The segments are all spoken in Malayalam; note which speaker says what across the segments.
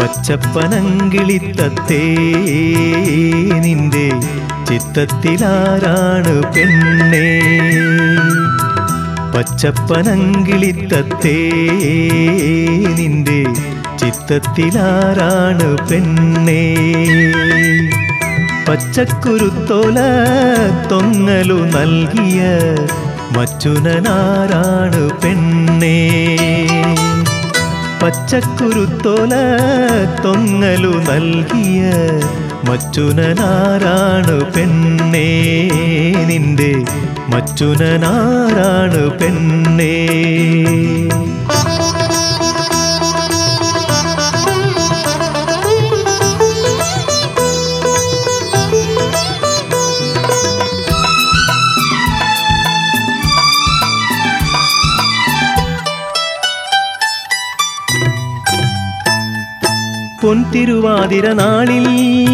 Speaker 1: പച്ചപ്പനങ്കിളിത്തത്തേ നിന്റെ ചിത്തത്തിലാരാണ് പെണ്ണേ പച്ചപ്പനങ്കിളിത്തത്തേ നിന്റെ ചിത്തത്തിലാരാണ് പെണ്ണേ പച്ചക്കുരുത്തോല തൊങ്ങലു നൽകിയ മച്ചുനനാരാണ് പെണ്ണേ പച്ചക്കുരുത്തോല തൊങ്ങലു നൽകിയ മച്ചുനനാരാണ് പെണ്ണേ നിന്റെ മച്ചുനനാരാണ് പെണ്ണേ പൊൻതിരുവാതിര നാളിൽ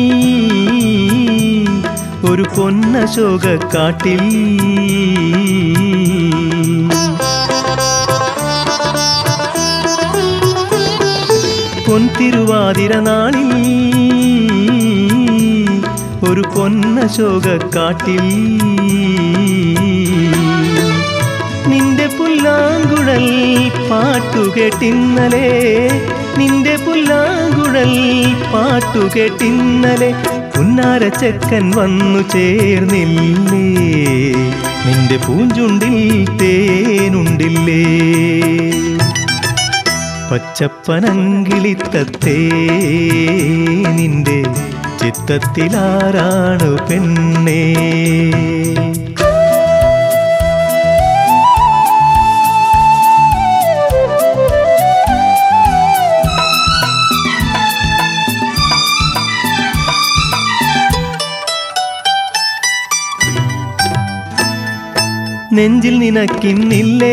Speaker 1: ഒരു പൊന്നശോക കാട്ടിൽ പൊൻതിരുവാതിര നാളിൽ ഒരു പൊന്നശോക കാട്ടിൽ നിന്റെ പുല്ലാങ്കുഴൽ പാട്ടുകേട്ടിന്നലെ നിന്റെ പുല്ലാങ്കുഴൽ പാട്ടുകേട്ടിന്നലെ പുന്നാര ചെക്കൻ വന്നു ചേർന്നില്ലേ നിന്റെ പൂഞ്ചുണ്ടിൽ തേനുണ്ടില്ലേ പച്ചപ്പനങ്കിളിത്തത്തേ നിന്റെ ചിത്തത്തിലാരാണ് പെണ്ണേ നെഞ്ചിൽ നിനക്കിന്നില്ലേ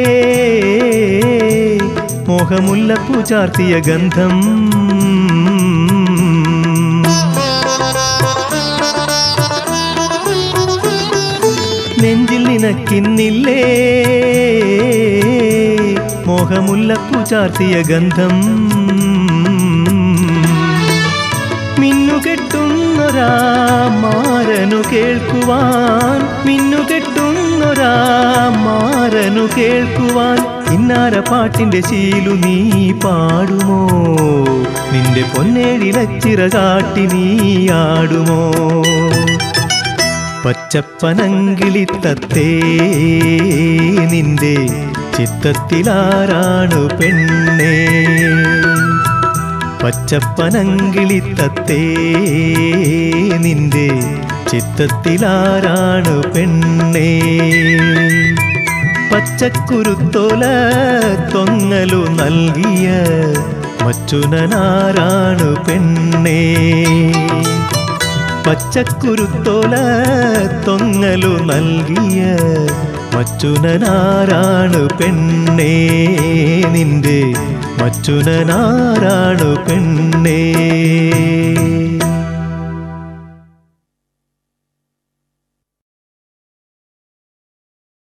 Speaker 1: മോഹമുല്ലപ്പൂ ചാർത്തിയ ഗന്ധം നെഞ്ചിൽ നിനക്കിന്നില്ലേ മോഹമുല്ലപ്പൂ ചാർത്തിയ ഗന്ധം മിന്നുകെട്ടുന്നൊരാ മാരനു കേൾക്കുവാൻ മിന്നുകെട്ടുന്നൊരാ മാരനു കേൾക്കുവാൻ ഇന്നാര പാട്ടിന്റെ ശീലു നീ പാടുമോ നിന്റെ പൊന്നേഴിലച്ചിറ കാട്ടി നീ ആടുമോ പച്ചപ്പനങ്കിളിത്തത്തേ നിന്റെ ചിത്തത്തിലാരാണ് പെണ്ണേ പച്ചപ്പനങ്കിളിത്തത്തേ നിന്റെ ചിത്തത്തിലാരാണ് പെണ്ണേ പച്ചക്കുരുത്തോല തൊങ്ങലു നൽകിയ മച്ചുനനാരാണ് പെണ്ണേ പച്ചക്കുരുത്തോല തൊങ്ങലു നൽകിയ മച്ചുനനാരാണ് പെണ്ണേ നിന്റെ മച്ചുനനാരാണ് പെണ്ണേ